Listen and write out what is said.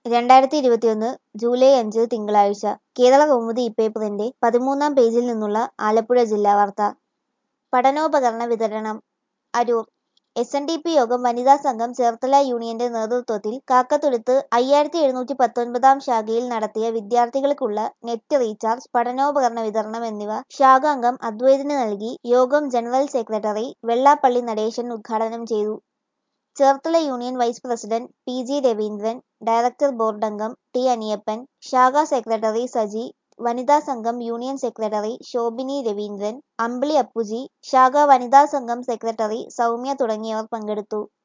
രണ്ടായിരത്തി ഇരുപത്തിയൊന്ന് ജൂലൈ അഞ്ച് തിങ്കളാഴ്ച കേരള കൗമുദി ഇപ്പേപ്പറിന്റെ പതിമൂന്നാം പേജിൽ നിന്നുള്ള ആലപ്പുഴ ജില്ലാ വാർത്ത പഠനോപകരണ വിതരണം Aroor S N D P യോഗം വനിതാ സംഘം ചേർത്തല യൂണിയന്റെ നേതൃത്വത്തിൽ കാക്കത്തുരുത്ത് അയ്യായിരത്തി എഴുന്നൂറ്റി പത്തൊൻപതാം ശാഖയിൽ നടത്തിയ വിദ്യാർത്ഥികൾക്കുള്ള നെറ്റ് റീചാർജ് പഠനോപകരണ വിതരണം എന്നിവ ശാഖാംഗം അദ്വൈതിന് നൽകി യോഗം ജനറൽ സെക്രട്ടറി വെള്ളാപ്പള്ളി നടേശൻ ഉദ്ഘാടനം ചെയ്തു Cherthala union vice president P G Raveendran director board അംഗം ടി അനിയപ്പൻ ശാഖാ സെക്രട്ടറി സജി വനിതാ സംഘം യൂണിയൻ സെക്രട്ടറി ശോഭിനി രവീന്ദ്രൻ അമ്പിളി അപ്പുജി ശാഖാ വനിതാ സംഘം സെക്രട്ടറി സൗമ്യ തുടങ്ങിയവർ പങ്കെടുത്തു